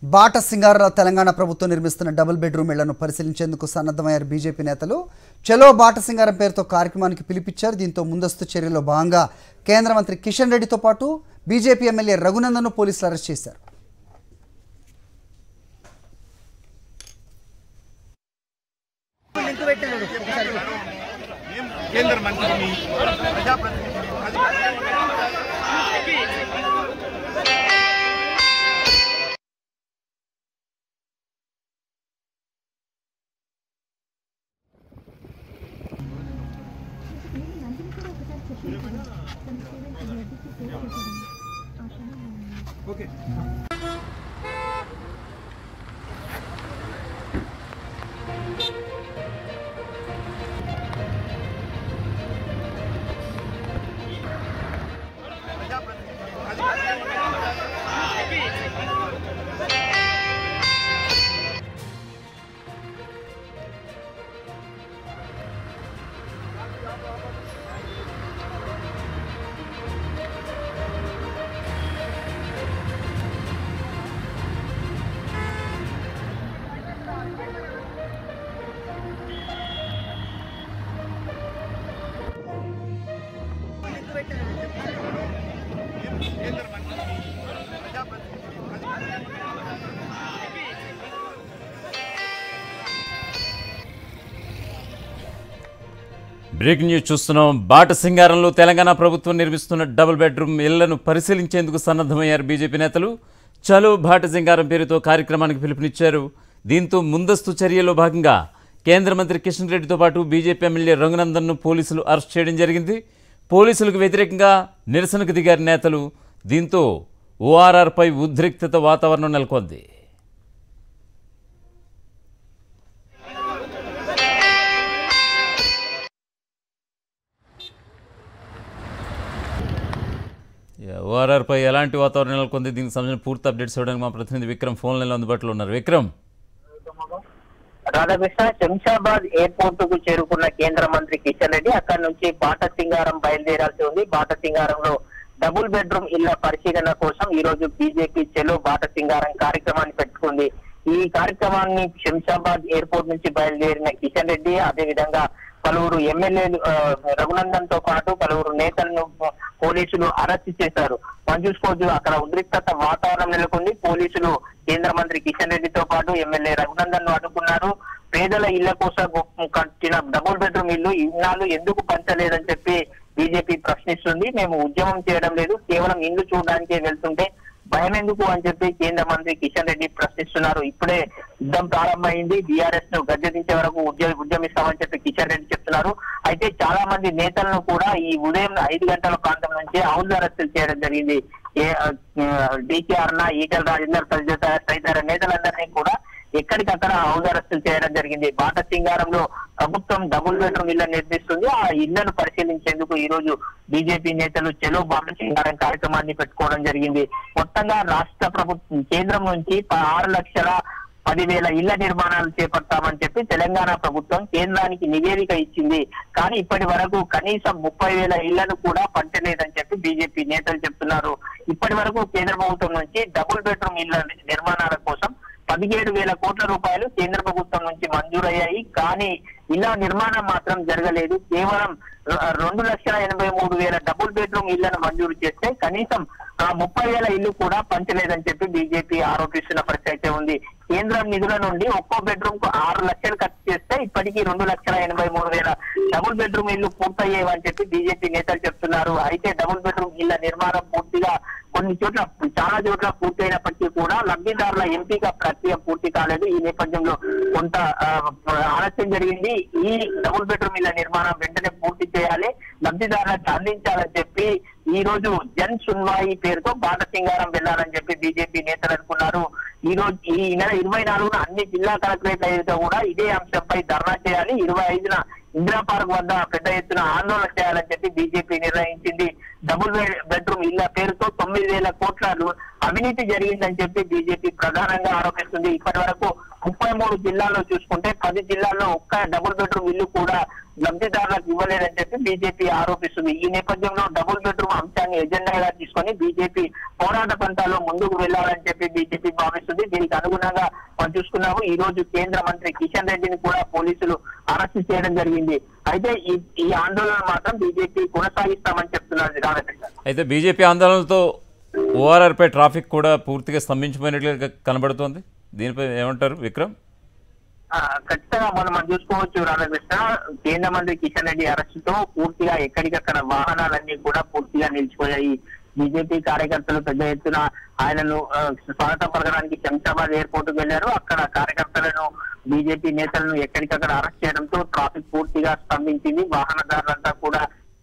బాట సింగారలో తెలంగాణ ప్రభుత్వం నిర్మిస్తున్న డబుల్ బెడ్రూమ్ ఇళ్లను పరిశీలించేందుకు సన్నద్ధమయ్యారు బీజేపీ నేతలు చలో బాట సింగారం పేరుతో కార్యక్రమానికి పిలిపించారు దీంతో ముందస్తు చర్యలో భాగంగా కేంద్ర మంత్రి కిషన్ రెడ్డితో పాటు బీజేపీ ఎమ్మెల్యే రఘునందన్ను పోలీసులు అరెస్ట్ చేశారు కేంద్ర మంత్రిని ప్రజాప్రతినిధిని కేంద్ర మంత్రిని ప్రజాప్రతినిధిని బ్రేకింగ్ న్యూస్ చూస్తున్నాం బాట సింగారంలో తెలంగాణ ప్రభుత్వం నిర్మిస్తున్న డబుల్ బెడ్రూమ్ ఇళ్లను పరిశీలించేందుకు సన్నద్ధమయ్యారు బీజేపీ నేతలు చలో బాట సింగారం పేరుతో కార్యక్రమానికి పిలుపునిచ్చారు దీంతో ముందస్తు చర్యలో భాగంగా కేంద్ర మంత్రి కిషన్ రెడ్డితో పాటు బీజేపీ ఎమ్మెల్యే రఘునందన్ను పోలీసులు అరెస్ట్ చేయడం జరిగింది పోలీసులకు వ్యతిరేకంగా నిరసనకు దిగారు నేతలు దీంతో ఓఆర్ఆర్పై ఉద్రిక్తత వాతావరణం నెలకొంది ఓఆర్ఆర్పై ఎలాంటి వాతావరణం నెలకొంది దీనికి సంబంధించిన పూర్తి అప్డేట్స్ ఇవ్వడానికి మా ప్రతినిధి విక్రమ్ ఫోన్ లైన్లో అందుబాటులో ఉన్నారు విక్రమ్ రాధాకృష్ణ శంషాబాద్ ఎయిర్పోర్ట్ కు చేరుకున్న కేంద్ర మంత్రి కిషన్ రెడ్డి అక్కడి నుంచి బాట సింగారం బయలుదేరాల్సి ఉంది బాట సింగారంలో డబుల్ బెడ్రూమ్ ఇళ్ల పరిశీలన కోసం ఈ రోజు బీజేపీ చెలో బాట సింగారం కార్యక్రమాన్ని పెట్టుకుంది ఈ కార్యక్రమాన్ని శంషాబాద్ ఎయిర్పోర్ట్ నుంచి బయలుదేరిన కిషన్ రెడ్డి అదే విధంగా పలువురు ఎమ్మెల్యేలు ఆ, రఘునందన్ తో పాటు పలువురు నేతలను పోలీసులు అరెస్ట్ చేశారు మనం చూసుకోవచ్చు అక్కడ ఉద్రిక్తత వాతావరణం నెలకొంది పోలీసులు కేంద్ర మంత్రి కిషన్ రెడ్డితో పాటు ఎమ్మెల్యే రఘునందన్ ను అడ్డుకున్నారు పేదల ఇళ్ల కోసం గు- కట్టిన డబుల్ బెడ్రూమ్ ఇల్లు ఇన్నాళ్ళు ఎందుకు పంచలేదని చెప్పి బీజేపీ ప్రశ్నిస్తుంది మేము ఉద్యమం చేయడం లేదు కేవలం ఇల్లు చూడడానికే వెళ్తుంటే భయం ఎందుకు అని చెప్పి కేంద్ర మంత్రి కిషన్ రెడ్డి ప్రశ్నిస్తున్నారు ఇప్పుడే యుద్ధం ప్రారంభమైంది బీఆర్ఎస్ ను గద్దెదించే వరకు ఉద్యమ ఉద్యమిస్తామని చెప్పి కిషన్ రెడ్డి చెప్తున్నారు అయితే చాలా మంది నేతలను కూడా ఈ ఉదయం ఐదు గంటల ప్రాంతం నుంచి హౌస్ అరెస్టులు చేయడం జరిగింది ఏ డికే అర్ణ ఈటల రాజేందర్ తదితర తదితర నేతలందరినీ కూడా ఎక్కడికక్కడ హౌస్ అరెస్టులు చేయడం జరిగింది బాట సింగారంలో ప్రభుత్వం డబుల్ బెడ్రూమ్ ఇళ్లను నిర్మిస్తుంది ఆ ఇళ్లను పరిశీలించేందుకు ఈ రోజు బీజేపీ నేతలు చెలో బాట సింగారం కార్యక్రమాన్ని పెట్టుకోవడం జరిగింది మొత్తంగా రాష్ట్ర ప్రభుత్వం కేంద్రం నుంచి ప- ఆరు లక్షల పదివేల ఇళ్ల నిర్మాణాలు చేపడతామని చెప్పి తెలంగాణ ప్రభుత్వం కేంద్రానికి నివేదిక ఇచ్చింది కానీ ఇప్పటి వరకు కనీసం ముప్పై వేల ఇళ్లను కూడా పంచలేదని చెప్పి బీజేపీ నేతలు చెప్తున్నారు ఇప్పటి వరకు కేంద్ర ప్రభుత్వం నుంచి డబుల్ బెడ్రూమ్ ఇళ్ల నిర్మాణాల కోసం పదిహేడు వేల కోట్ల రూపాయలు కేంద్ర ప్రభుత్వం నుంచి మంజూరయ్యాయి కానీ ఇలా నిర్మాణం మాత్రం జరగలేదు కేవలం ర- రెండు లక్షల ఎనభై మూడు వేల డబుల్ బెడ్రూమ్ ఇళ్లను మంజూరు చేస్తే కనీసం ఆ ముప్పై వేల ఇల్లు కూడా పంచలేదని చెప్పి బీజేపీ ఆరోపిస్తున్న పరిస్థితి అయితే ఉంది కేంద్రం నిధుల నుండి ఒక్కో బెడ్రూమ్ కు ఆరు లక్షలు ఖర్చు చేస్తే ఇప్పటికీ రెండు లక్షల ఎనభై మూడు వేల డబుల్ బెడ్రూమ్ ఇల్లు పూర్తయ్యేవని చెప్పి బీజేపీ నేతలు చెప్తున్నారు అయితే డబుల్ బెడ్రూమ్ ఇళ్ల నిర్మాణం పూర్తిగా కొన్ని చోట్ల చాలా చోట్ల పూర్తయినప్పటికీ కూడా లబ్ధిదారుల ఎంపిక ప్రక్రియ పూర్తి కాలేదు ఈ నేపథ్యంలో కొంత ఆ, ఆలస్యం జరిగింది ఈ డబుల్ బెడ్రూమ్ ఇళ్ల నిర్మాణం వెంటనే పూర్తి చేయాలి లబ్ధిదారులకు అందించాలని చెప్పి ఈ రోజు జన్ సున్వాయి పేరుతో బాట సింగారం వెళ్లాలని చెప్పి బీజేపీ నేతలు అనుకున్నారు ఈ రోజు ఈ నెల ఇరవై నాలుగున అన్ని జిల్లా కలెక్టరేట్ అయితే కూడా ఇదే అంశంపై ధర్నా చేయాలి ఇరవై ఐదున ఇందిరా పార్క్ వద్ద పెద్ద ఎత్తున ఆందోళన చేయాలని చెప్పి బీజేపీ నిర్ణయించింది డబుల్ బెడ్- బెడ్రూమ్ ఇళ్ల పేరుతో తొమ్మిది వేల కోట్ల రు- అవినీతి జరిగిందని చెప్పి బీజేపీ ప్రధానంగా ఆరోపిస్తుంది ఇప్పటి వరకు ముప్పై మూడు జిల్లాల్లో చూసుకుంటే పది జిల్లాల్లో ఒక్క డబుల్ బెడ్రూమ్ ఇల్లు కూడా లబ్ధిదారులకు ఇవ్వలేదని చెప్పి బీజేపీ ఆరోపిస్తుంది ఈ నేపథ్యంలో డబుల్ బెడ్రూమ్ అంశాన్ని ఎజెండాగా తీసుకొని బీజేపీ పోరాట పంతాలో ముందుకు వెళ్లాలని చెప్పి బీజేపీ భావిస్తుంది దీనికి అనుగుణంగా మనం చూసుకున్నాము ఈ రోజు కేంద్ర మంత్రి కిషన్ రెడ్డిని కూడా పోలీసులు అరెస్ట్ చేయడం జరిగింది అయితే ఈ ఈ ఆందోళన మాత్రం బీజేపీ కొనసాగిస్తామని చెప్తున్నారు రాధాకృష్ణ అయితే బీజేపీ ఆందోళనలతో ఓఆర్ఆర్పై ట్రాఫిక్ కూడా పూర్తిగా స్తంభించిపోయినట్లుగా కనబడుతోంది దీనిపై ఏమంటారు విక్రమ్ ఆ, ఖచ్చితంగా మనం మనం చూసుకోవచ్చు రాధాకృష్ణ కేంద్ర మంత్రి కిషన్ రెడ్డి అరెస్ట్ తో పూర్తిగా ఎక్కడికక్కడ వాహనాలన్నీ కూడా పూర్తిగా నిలిచిపోయాయి బీజేపీ కార్యకర్తలు పెద్ద ఎత్తున ఆయనను ఆ, స్వాగతం పలకడానికి శంషాబాద్ ఎయిర్పోర్ట్ కు వెళ్లారు అక్కడ కార్యకర్తలను బీజేపీ నేతలను ఎక్కడికక్కడ అరెస్ట్ చేయడంతో ట్రాఫిక్ పూర్తిగా స్తంభించింది వాహనదారులంతా కూడా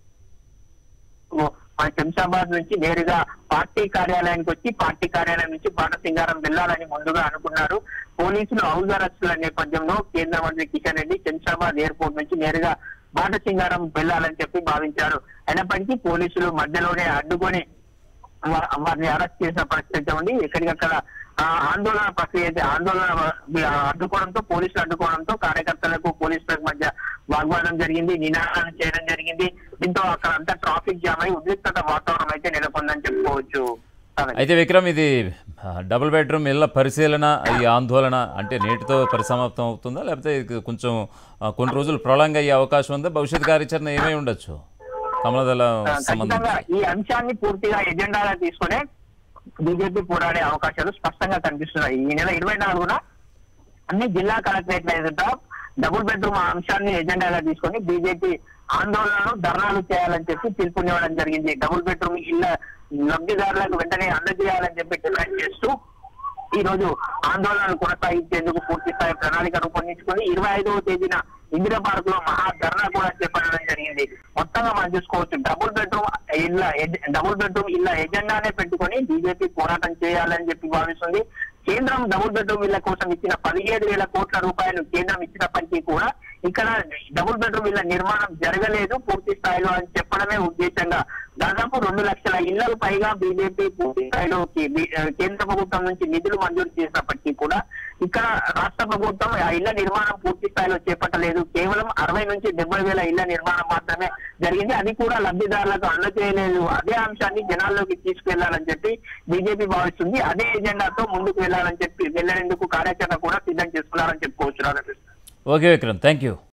మన శంషాబాద్ నుంచి నేరుగా పార్టీ కార్యాలయానికి వచ్చి పార్టీ కార్యాలయం నుంచి బాణసింగారం వెళ్లాలని ముందుగా అనుకున్నారు పోలీసులు హౌస్ అరెస్టుల నేపథ్యంలో కేంద్ర మంత్రి కిషన్ రెడ్డి శంషాబాద్ ఎయిర్పోర్ట్ నుంచి నేరుగా బాటసింగారం వెళ్లాలని చెప్పి భావించారు అయినప్పటికీ పోలీసులు మధ్యలోనే అడ్డుకొని వా- వారిని అరెస్ట్ చేసిన పరిస్థితి అయితే ఉంది ఎక్కడికక్కడ ఆ, ఆందోళన ప్రక్రియ అయితే ఆందోళన ఆ, అడ్డుకోవడంతో పోలీసులు అడ్డుకోవడంతో కార్యకర్తలకు పోలీసులకు మధ్య వాగ్వాదం జరిగింది నినాదాలు చేయడం జరిగింది దీంతో అక్కడ అంతా ట్రాఫిక్ జామ్ అయి ఉద్రిక్తత వాతావరణం అయితే నెలకొందని చెప్పుకోవచ్చు అయితే విక్రమ్ ఇది ఆ, డబుల్ బెడ్రూమ్ ఇళ్ల పరిశీలన ఈ ఆందోళన అంటే నేటితో పరిసమాప్తం అవుతుందా లేకపోతే ఇది కొంచెం ఆ, కొన్ని రోజులు ప్రొలాంగ్ అయ్యే అవకాశం ఉందా భవిష్యత్ కార్యాచరణ ఏమై ఉండొచ్చు కమలదళ సంబంధం ఖచ్చితంగా ఈ అంశాన్ని పూర్తిగా ఎజెండాగా తీసుకునే బీజేపీ పోరాడే అవకాశాలు స్పష్టంగా కనిపిస్తున్నాయి ఈ నెల ఇరవై నాలుగున అన్ని జిల్లా కలెక్టరేట్ల ఎదుట డబుల్ బెడ్రూమ్ అంశాన్ని ఎజెండాగా తీసుకొని బీజేపీ ఆందోళనలు ధర్నాలు చేయాలని చెప్పి పిలుపునివ్వడం జరిగింది డబుల్ బెడ్రూమ్ ఇళ్ల లబ్ధిదారులకు వెంటనే అందజేయాలని చెప్పి డిమాండ్ చేస్తూ ఈ రోజు ఆందోళనలు కొనసాగించేందుకు పూర్తి స్థాయి ప్రణాళిక రూపొందించుకొని ఇరవై ఐదవ తేదీన ఇందిరా పార్క్ లో మహా ధర్నా కూడా చేపట్టడం జరిగింది మొత్తంగా మనం చూసుకోవచ్చు డబుల్ బెడ్రూమ్ ఇళ్ళ ఎజ- డబుల్ బెడ్రూమ్ ఇళ్ళ ఎజెండానే పెట్టుకొని బీజేపీ పోరాటం చేయాలని చెప్పి భావిస్తుంది కేంద్రం డబుల్ బెడ్రూమ్ ఇళ్ల కోసం ఇచ్చిన పదిహేడు వేల కోట్ల రూపాయలు కేంద్రం ఇచ్చినప్పటికీ కూడా ఇక్కడ డబుల్ బెడ్రూమ్ ఇళ్ల నిర్మాణం జరగలేదు పూర్తి స్థాయిలో అని చెప్పడమే ఉద్దేశంగా దాదాపు రెండు లక్షల ఇళ్లకు పైగా బీజేపీ పూర్తి స్థాయిలో కి- బి- ఆ, కేంద్ర ప్రభుత్వం నుంచి నిధులు మంజూరు చేసినప్పటికీ కూడా ఇక్కడ రాష్ట్ర ప్రభుత్వం ఆ ఇళ్ల నిర్మాణం పూర్తి స్థాయిలో చేపట్టలేదు కేవలం అరవై నుంచి డెబ్బై వేల ఇళ్ల నిర్మాణం మాత్రమే జరిగింది అది కూడా లబ్ధిదారులకు అందజేయలేదు అదే అంశాన్ని జనాల్లోకి తీసుకెళ్లాలని చెప్పి బీజేపీ భావిస్తుంది అదే ఎజెండాతో ముందుకు వెళ్లాలని చెప్పి వెళ్లేందుకు కార్యాచరణ కూడా సిద్ధం చేసుకున్నారని చెప్పుకోవచ్చు Radhakrishna okay Vikram thank you